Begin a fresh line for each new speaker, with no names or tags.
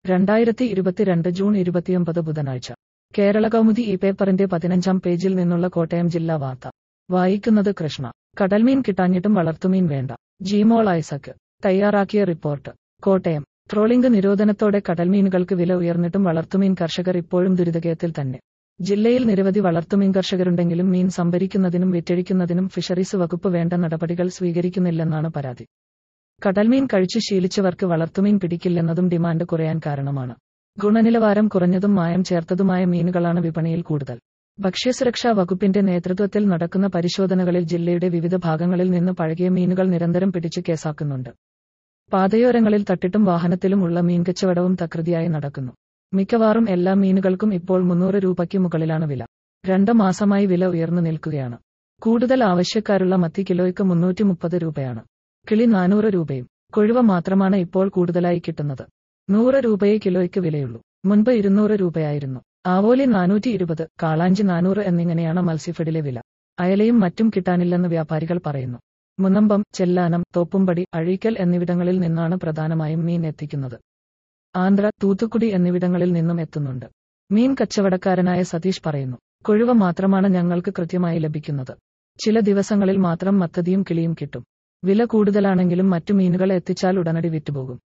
രണ്ടായിരത്തി ഇരുപത്തിരണ്ട് ജൂൺ ഇരുപത്തിയൊമ്പത് ബുധനാഴ്ച കേരള കൗമുദി ഈ പേപ്പറിന്റെ പതിനഞ്ചാം പേജിൽ നിന്നുള്ള കോട്ടയം ജില്ലാ വാർത്ത വായിക്കുന്നത് കൃഷ്ണ കടൽമീൻ കിട്ടാഞ്ഞിട്ടും വളർത്തുമീൻ വേണ്ട ജീമോൾ ഐസക് തയ്യാറാക്കിയ റിപ്പോർട്ട് കോട്ടയം ട്രോളിംഗ് നിരോധനത്തോടെ കടൽമീനുകൾക്ക് വില ഉയർന്നിട്ടും വളർത്തുമീൻ കർഷകർ ഇപ്പോഴും ദുരിതകയത്തിൽ തന്നെ ജില്ലയിൽ നിരവധി വളർത്തുമീൻ കർഷകരുണ്ടെങ്കിലും മീൻ സംഭരിക്കുന്നതിനും വിറ്റഴിക്കുന്നതിനും ഫിഷറീസ് വകുപ്പ് വേണ്ട നടപടികൾ സ്വീകരിക്കുന്നില്ലെന്നാണ് പരാതി കടൽമീൻ കഴിച്ചു ശീലിച്ചവർക്ക് വളർത്തുമീൻ പിടിക്കില്ലെന്നതും ഡിമാൻഡ് കുറയാൻ കാരണമാണ് ഗുണനിലവാരം കുറഞ്ഞതും മായം ചേർത്തതുമായ മീനുകളാണ് വിപണിയിൽ കൂടുതൽ ഭക്ഷ്യസുരക്ഷാ വകുപ്പിന്റെ നേതൃത്വത്തിൽ നടക്കുന്ന പരിശോധനകളിൽ ജില്ലയുടെ വിവിധ ഭാഗങ്ങളിൽ നിന്ന് പഴകിയ മീനുകൾ നിരന്തരം പിടിച്ച് കേസാക്കുന്നുണ്ട് പാതയോരങ്ങളിൽ തട്ടിട്ടും വാഹനത്തിലും ഉള്ള മീൻകച്ചവടവും തകൃതിയായി നടക്കുന്നു മിക്കവാറും എല്ലാ മീനുകൾക്കും ഇപ്പോൾ മുന്നൂറ് രൂപയ്ക്ക് മുകളിലാണ് വില രണ്ട് മാസമായി വില ഉയർന്നു നിൽക്കുകയാണ് കൂടുതൽ ആവശ്യക്കാരുള്ള മത്തി കിലോയ്ക്ക് മുന്നൂറ്റി മുപ്പത് രൂപയാണ് കിളി നാനൂറ് രൂപയും കൊഴുവ മാത്രമാണ് ഇപ്പോൾ കൂടുതലായി കിട്ടുന്നത് നൂറ് രൂപയെ കിലോയ്ക്ക് വിലയുള്ളൂ മുൻപ് ഇരുന്നൂറ് രൂപയായിരുന്നു ആവോലി നാനൂറ്റി ഇരുപത് കാളാഞ്ചി നാനൂറ് എന്നിങ്ങനെയാണ് മത്സ്യഫെഡിലെ വില അയലയും മറ്റും കിട്ടാനില്ലെന്ന് വ്യാപാരികൾ പറയുന്നു മുനമ്പം ചെല്ലാനം തോപ്പുംപടി അഴീക്കൽ എന്നിവിടങ്ങളിൽ നിന്നാണ് പ്രധാനമായും മീൻ എത്തിക്കുന്നത് ആന്ധ്ര തൂത്തുക്കുടി എന്നിവിടങ്ങളിൽ നിന്നും എത്തുന്നുണ്ട് മീൻ കച്ചവടക്കാരനായ സതീഷ് പറയുന്നു കൊഴുവ മാത്രമാണ് ഞങ്ങൾക്ക് കൃത്യമായി ലഭിക്കുന്നത് ചില ദിവസങ്ങളിൽ മാത്രം മത്തതിയും കിളിയും കിട്ടും വില കൂടുതലാണെങ്കിലും മറ്റു മീനുകൾ എത്തിച്ചാൽ ഉടനടി വിറ്റുപോകും